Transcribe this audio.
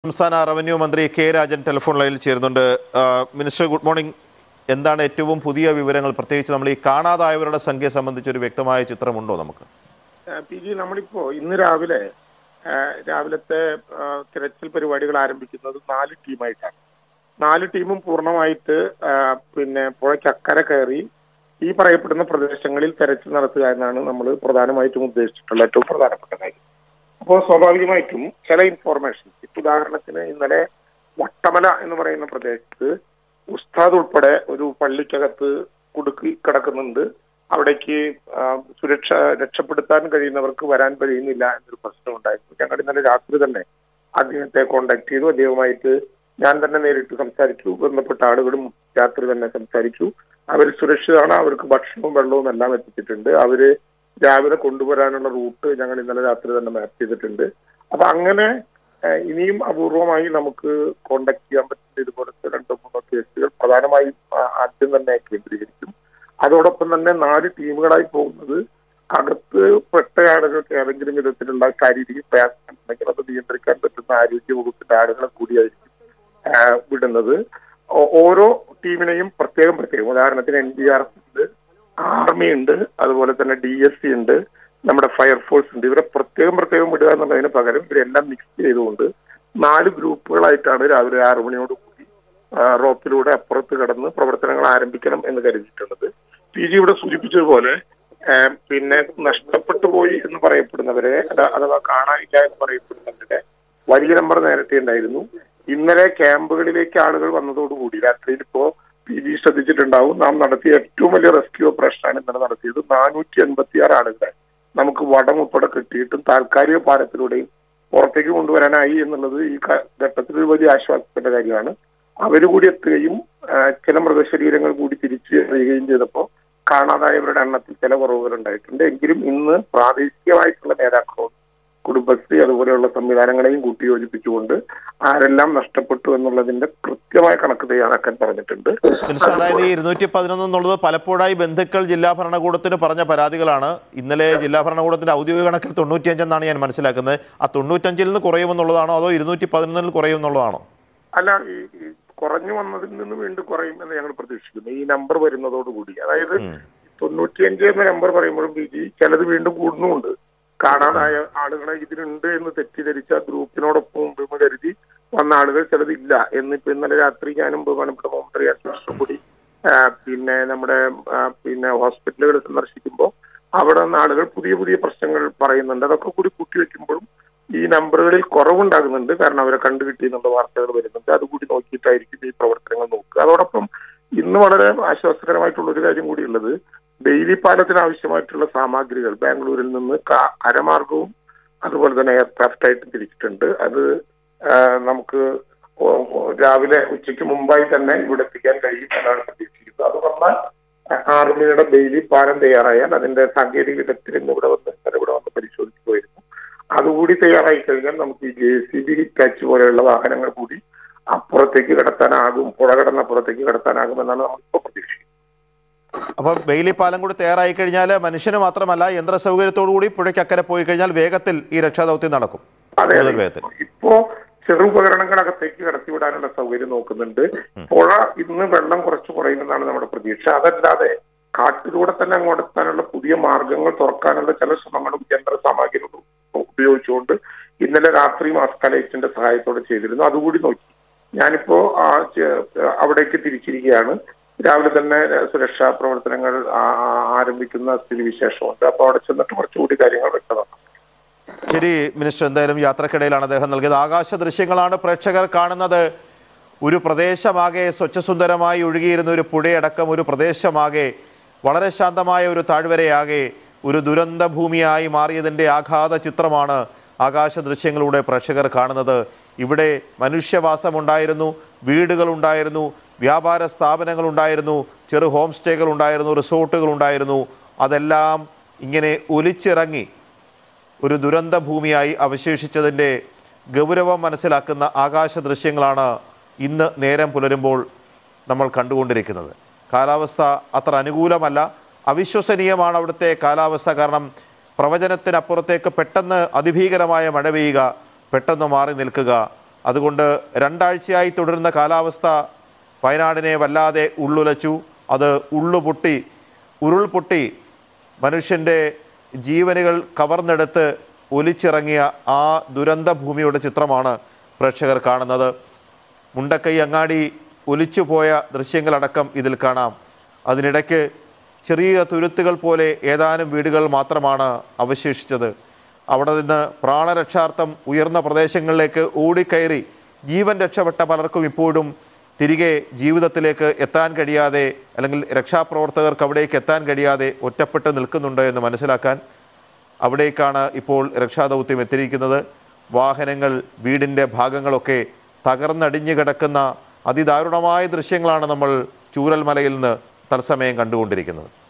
സംസ്ഥാന റവന്യൂ മന്ത്രി K Rajan telephone ലൈനിൽ ചേരുന്നുണ്ട് ആ, മിനിസ്റ്റർ ഗുഡ് മോർണിംഗ് എന്താണ് ഏറ്റവും പുതിയ വിവരങ്ങൾ പ്രത്യേകിച്ച് നമ്മൾ ഈ കാണാതായവരുടെ സംഖ്യ സംബന്ധിച്ച് ഒരു വ്യക്തമായ ചിത്രമുണ്ടോ നമുക്ക് ആ, പി ജി നമ്മളിപ്പോ ഇന്ന് രാവിലെ ആ, രാവിലത്തെ ആ, തിരച്ചിൽ പരിപാടികൾ ആരംഭിക്കുന്നത് നാല് ടീമായിട്ടാണ് നാല് ടീമും പൂർണ്ണമായിട്ട് ആ, പിന്നെ പുഴയ്ക്കക്കര കയറി ഈ പറയപ്പെടുന്ന പ്രദേശങ്ങളിൽ തെരച്ചിൽ നടത്തുക എന്നാണ് നമ്മൾ പ്രധാനമായിട്ടും ഉദ്ദേശിച്ചിട്ടുള്ള ഏറ്റവും പ്രധാനപ്പെട്ട കാര്യം അപ്പോൾ സ്വാഭാവികമായിട്ടും ചില ഇൻഫോർമേഷൻ ഇപ്പൊ ഉദാഹരണത്തിന് ഇന്നലെ വട്ടമല എന്ന് പറയുന്ന പ്രദേശത്ത് ഉസ്താദ് ഉൾപ്പെടെ ഒരു പള്ളിക്കകത്ത് കുടുക്കി കിടക്കുന്നുണ്ട് അവിടേക്ക് ആ, സുരക്ഷ രക്ഷപ്പെടുത്താൻ കഴിയുന്നവർക്ക് വരാൻ കഴിയുന്നില്ല എന്നൊരു പ്രശ്നം ഉണ്ടായിരുന്നു ഞങ്ങൾ ഇന്നലെ രാത്രി തന്നെ അദ്ദേഹത്തെ കോണ്ടാക്ട് ചെയ്തു അദ്ദേഹവുമായിട്ട് ഞാൻ തന്നെ നേരിട്ട് സംസാരിച്ചു ബന്ധപ്പെട്ട ആളുകളും രാത്രി തന്നെ സംസാരിച്ചു അവർ സുരക്ഷിതമാണ് അവർക്ക് ഭക്ഷണവും വെള്ളവും എല്ലാം എത്തിച്ചിട്ടുണ്ട് അവര് രാവിലെ കൊണ്ടുവരാനുള്ള റൂട്ട് ഞങ്ങൾ ഇന്നലെ രാത്രി തന്നെ മാപ്പ് ചെയ്തിട്ടുണ്ട് അപ്പൊ അങ്ങനെ ഏഹ്, ഇനിയും അപൂർവമായി നമുക്ക് കോണ്ടാക്ട് ചെയ്യാൻ പറ്റുന്ന ഇതുപോലത്തെ രണ്ടോ മൂന്നോ കേസുകൾ പ്രധാനമായും ആ, ആദ്യം തന്നെ കേന്ദ്രീകരിക്കും അതോടൊപ്പം തന്നെ നാല് ടീമുകളായി പോകുന്നത് അകത്ത് പെട്ട ആളുകൾക്ക് ഏതെങ്കിലും വിധത്തിലുള്ള ശാരീരിക പ്രയാസം ഉണ്ടെങ്കിൽ അത് നിയന്ത്രിക്കാൻ പറ്റുന്ന ആരോഗ്യ വകുപ്പിന്റെ ആളുകളെ കൂടിയായിരിക്കും ആ, വിടുന്നത് ഓ- ഓരോ ടീമിനെയും പ്രത്യേകം പ്രത്യേകം ഉദാഹരണത്തിന് എൻ ഡി ആർ എഫ് ഉണ്ട് ആർമി ഉണ്ട് അതുപോലെ തന്നെ ഡി എസ് സി ഉണ്ട് നമ്മുടെ ഫയർഫോഴ്സ് ഉണ്ട് ഇവരെ പ്രത്യേകം പ്രത്യേകം വിടുക എന്നുള്ളതിന് പകരം ഇവരെല്ലാം മിക്സ് ചെയ്തുകൊണ്ട് നാല് ഗ്രൂപ്പുകളായിട്ടാണ് രാവിലെ ആറു മണിയോട് കൂടി ആ, റോപ്പിലൂടെ അപ്പുറത്ത് കടന്ന് പ്രവർത്തനങ്ങൾ ആരംഭിക്കണം എന്ന് കരുതിയിട്ടുള്ളത് പി ജി ഇവിടെ സൂചിപ്പിച്ചതുപോലെ ആ, പിന്നെ നഷ്ടപ്പെട്ടു പോയി എന്ന് പറയപ്പെടുന്നവരെ അത- അഥവാ കാണാനില്ല എന്ന് പറയപ്പെടുന്നവരുടെ വലിയ നമ്പർ നേരത്തെ ഉണ്ടായിരുന്നു ഇന്നലെ ക്യാമ്പുകളിലേക്ക് ആളുകൾ വന്നതോടുകൂടി രാത്രിയിൽ ഇപ്പോ പി ജി ശ്രദ്ധിച്ചിട്ടുണ്ടാവും നാം നടത്തിയ ഏറ്റവും വലിയ റെസ്ക്യൂ ഓപ്പറേഷനാണ് ഇന്നലെ നടത്തിയത് നാനൂറ്റി എൺപത്തി ആറ് ആളുകളെ നമുക്ക് വടം ഉൾപ്പെടെ കിട്ടിയിട്ടും താൽക്കാലിക പാലത്തിലൂടെയും പുറത്തേക്ക് കൊണ്ടുവരാനായി എന്നുള്ളത് ഈ ക- ഘട്ടത്തിൽ ഒരു വലിയ ആശ്വാസത്തിന്റെ കാര്യമാണ് അവർ കൂടി എത്തുകയും ആ, ചില മൃതശരീരങ്ങൾ കൂടി തിരിച്ചു വരികയും ചെയ്തപ്പോൾ കാണാതായവരുടെ എണ്ണത്തിൽ ചില കുറവുകൾ ഉണ്ടായിട്ടുണ്ട് എങ്കിലും ഇന്ന് പ്രാദേശികമായിട്ടുള്ള നേതാക്കളോട് കുടുംബശ്രീ അതുപോലെയുള്ള സംവിധാനങ്ങളെയും കൂട്ടിയോജിപ്പിച്ചുകൊണ്ട് ആരെല്ലാം നഷ്ടപ്പെട്ടു എന്നുള്ളതിന്റെ കൃത്യമായ കണക്ക് തയ്യാറാക്കാൻ പറഞ്ഞിട്ടുണ്ട് മിനിസ്റ്റർ അതായത് ഈ ഇരുന്നൂറ്റി പതിനൊന്ന് എന്നുള്ളത് പലപ്പോഴായി ബന്ധുക്കൾ ജില്ലാ ഭരണകൂടത്തിന് പറഞ്ഞ പരാതികളാണ് ഇന്നലെ ജില്ലാ ഭരണകൂടത്തിന്റെ ഔദ്യോഗിക കണക്കിൽ തൊണ്ണൂറ്റിയഞ്ചെന്നാണ് ഞാൻ മനസ്സിലാക്കുന്നത് ആ തൊണ്ണൂറ്റഞ്ചിൽ നിന്ന് കുറയുമെന്നുള്ളതാണോ അതോ ഇരുന്നൂറ്റി പതിനൊന്നിൽ കുറയുമെന്നുള്ളതാണോ അല്ല ഈ ഈ കുറഞ്ഞു വന്നതിൽ നിന്ന് വീണ്ടും കുറയും എന്ന് ഞങ്ങൾ പ്രതീക്ഷിക്കുന്നു ഈ നമ്പർ വരുന്നതോടുകൂടി അതായത് തൊണ്ണൂറ്റിയഞ്ച് എന്ന നമ്പർ പറയുമ്പോഴും ബി ജി ചിലത് വീണ്ടും കൂടുന്നുമുണ്ട് കാണാതായ ആളുകളെ ഇതിലുണ്ട് എന്ന് തെറ്റിദ്ധരിച്ച ഗ്രൂപ്പിനോടൊപ്പം ഉണ്ട് എന്ന് കരുതി വന്ന ആളുകൾ ചിലതില്ല എന്നിപ്പോ ഇന്നലെ രാത്രി ഞാനും ബഹുമാനപ്പെട്ട മന്ത്രി അശ്വഷം കൂടി ആ, പിന്നെ നമ്മുടെ ആ, പിന്നെ ഹോസ്പിറ്റലുകൾ സന്ദർശിക്കുമ്പോൾ അവിടെ നിന്ന് ആളുകൾ പുതിയ പുതിയ പ്രശ്നങ്ങൾ പറയുന്നുണ്ട് അതൊക്കെ കൂടി കൂട്ടിവെക്കുമ്പോഴും ഈ നമ്പറുകളിൽ കുറവുണ്ടാകുന്നുണ്ട് കാരണം അവരെ കണ്ടു കിട്ടിയെന്നുള്ള വാർത്തകൾ വരുന്നുണ്ട് അതുകൂടി നോക്കിയിട്ടായിരിക്കും ഈ പ്രവർത്തനങ്ങൾ നോക്കുക അതോടൊപ്പം ഇന്ന് വളരെ ആശ്വാസകരമായിട്ടുള്ള ഒരു കാര്യം കൂടിയുള്ളത് ഡെയിലി പാലത്തിന് ആവശ്യമായിട്ടുള്ള സാമഗ്രികൾ ബാംഗ്ലൂരിൽ നിന്ന് കാ- കരമാർഗവും അതുപോലെ തന്നെ എയർക്രാഫ്റ്റ് ആയിട്ട് തിരിച്ചിട്ടുണ്ട് അത് ആ, നമുക്ക് ഓ- ഓ- രാവിലെ ഉച്ചയ്ക്ക് മുമ്പായി തന്നെ ഇവിടെ എത്തിക്കാൻ കഴിയും എന്നാണ് പ്രതീക്ഷിക്കുന്നത് അത് വന്നാൽ ആർമിയുടെ ഡെയിലി പാലം തയ്യാറായാൽ അതിന്റെ സാങ്കേതിക വിദഗ്ധർ ഇന്ന് ഇവിടെ വന്ന് ഇന്നലെ ഇവിടെ വന്ന് പരിശോധിച്ചു പോയിരുന്നു അതുകൂടി തയ്യാറായി കഴിഞ്ഞാൽ നമുക്ക് ഈ ജെ സി ബി ടച്ച് പോലെയുള്ള വാഹനങ്ങൾ കൂടി അപ്പുറത്തേക്ക് കടത്താനാകും പുഴ കടന്നപ്പുറത്തേക്ക് കടത്താനാകുമെന്നാണ് നമ്മളിപ്പോൾ പ്രതീക്ഷിക്കുന്നത് അപ്പോൾ ബെയിലി പാലം കൂടി തയ്യാറായി കഴിഞ്ഞാൽ മനുഷ്യന് മാത്രമല്ല യന്ത്ര സൗകര്യത്തോടു കൂടി പുഴയ്ക്കക്കരെ പോയി കഴിഞ്ഞാൽ വേഗത്തിൽ ഈ രക്ഷാദൗത്യം നടക്കും അതെ കൂടുതൽ അതെ. വേഗത്തിൽ ഇപ്പോ ചെറു ഉപകരണങ്ങളകത്തേക്ക് കടത്തിവിടാനുള്ള സൗകര്യം നോക്കുന്നുണ്ട് പുഴ ഇന്ന് വെള്ളം കുറച്ച് കുറയുമെന്നാണ് നമ്മുടെ പ്രതീക്ഷ അതല്ലാതെ കാട്ടിലൂടെ തന്നെ അങ്ങോട്ട് എത്താനുള്ള പുതിയ മാർഗങ്ങൾ തുറക്കാനുള്ള ചില ശ്രമങ്ങളും യന്ത്ര സാമഗ്രികളും ഉപയോഗിച്ചുകൊണ്ട് ഇന്നലെ രാത്രി മാസ്കലൈറ്റിന്റെ സഹായത്തോടെ ചെയ്തിരുന്നു അതുകൂടി നോക്കി ഞാനിപ്പോ ആ ചെ- അവിടേക്ക് തിരിച്ചിരിക്കുകയാണ് രാവിലെ തന്നെ സുരക്ഷാ പ്രവർത്തനങ്ങൾ ആ- ആ- ആരംഭിക്കുന്ന സ്ഥിതിവിശേഷമുണ്ട് അപ്പൊ അവിടെ ചെന്നിട്ട് കുറച്ചുകൂടി കാര്യങ്ങൾ വ്യക്തമാക്കാം ശരി മിനിസ്റ്റർ എന്തായാലും യാത്രക്കിടയിലാണ് അദ്ദേഹം നൽകിയത് ആകാശ ദൃശ്യങ്ങളാണ് പ്രേക്ഷകർ കാണുന്നത് ഒരു പ്രദേശമാകെ സ്വച്ഛസുന്ദരമായി ഒഴുകിയിരുന്ന ഒരു പുഴയടക്കം ഒരു പ്രദേശമാകെ വളരെ ശാന്തമായ ഒരു താഴ്വരയാകെ ഒരു ദുരന്ത ഭൂമിയായി മാറിയതിൻ്റെ ആഘാത ചിത്രമാണ് ആകാശ ദൃശ്യങ്ങളിലൂടെ പ്രേക്ഷകർ കാണുന്നത് ഇവിടെ മനുഷ്യവാസമുണ്ടായിരുന്നു വീടുകളുണ്ടായിരുന്നു വ്യാപാര സ്ഥാപനങ്ങളുണ്ടായിരുന്നു ചെറു ഹോം സ്റ്റേകൾ ഉണ്ടായിരുന്നു റിസോർട്ടുകൾ ഉണ്ടായിരുന്നു അതെല്ലാം ഇങ്ങനെ ഒലിച്ചിറങ്ങി ഒരു ദുരന്ത ഭൂമിയായി അവശേഷിച്ചതിൻ്റെ ഗൗരവം മനസ്സിലാക്കുന്ന ആകാശ ദൃശ്യങ്ങളാണ് ഇന്ന് നേരം പുലരുമ്പോൾ നമ്മൾ കണ്ടുകൊണ്ടിരിക്കുന്നത് കാലാവസ്ഥ അത്ര അനുകൂലമല്ല അവിശ്വസനീയമാണ് അവിടുത്തെ കാലാവസ്ഥ കാരണം പ്രവചനത്തിനപ്പുറത്തേക്ക് പെട്ടെന്ന് അതിഭീകരമായ മഴ പെയ്യുക പെട്ടെന്ന് മാറി നിൽക്കുക അതുകൊണ്ട് രണ്ടാഴ്ചയായി തുടരുന്ന കാലാവസ്ഥ വയനാടിനെ വല്ലാതെ ഉള്ളുലച്ചു അത് ഉള്ളുപൊട്ടി ഉരുൾപൊട്ടി മനുഷ്യൻ്റെ ജീവനുകൾ കവർന്നെടുത്ത് ഒലിച്ചിറങ്ങിയ ആ ദുരന്ത ഭൂമിയുടെ ചിത്രമാണ് പ്രേക്ഷകർ കാണുന്നത് മുണ്ടക്കൈ അങ്ങാടി ഒലിച്ചുപോയ ദൃശ്യങ്ങളടക്കം ഇതിൽ കാണാം അതിനിടയ്ക്ക് ചെറിയ തുരുത്തുകൾ പോലെ ഏതാനും വീടുകൾ മാത്രമാണ് അവശേഷിച്ചത് അവിടെ നിന്ന് പ്രാണരക്ഷാർത്ഥം ഉയർന്ന പ്രദേശങ്ങളിലേക്ക് ഓടിക്കയറി ജീവൻ രക്ഷപ്പെട്ട പലർക്കും ഇപ്പോഴും തിരികെ ജീവിതത്തിലേക്ക് എത്താൻ കഴിയാതെ അല്ലെങ്കിൽ രക്ഷാപ്രവർത്തകർക്ക് അവിടേക്ക് എത്താൻ കഴിയാതെ ഒറ്റപ്പെട്ട് നിൽക്കുന്നുണ്ട് എന്ന് മനസ്സിലാക്കാൻ അവിടേക്കാണ് ഇപ്പോൾ രക്ഷാദൗത്യം എത്തിയിരിക്കുന്നത് വാഹനങ്ങൾ വീടിൻ്റെ ഭാഗങ്ങളൊക്കെ തകർന്നടിഞ്ഞു കിടക്കുന്ന അതിദാരുണമായ ദൃശ്യങ്ങളാണ് നമ്മൾ ചൂരൽമലയിൽ നിന്ന് തത്സമയം കണ്ടുകൊണ്ടിരിക്കുന്നത്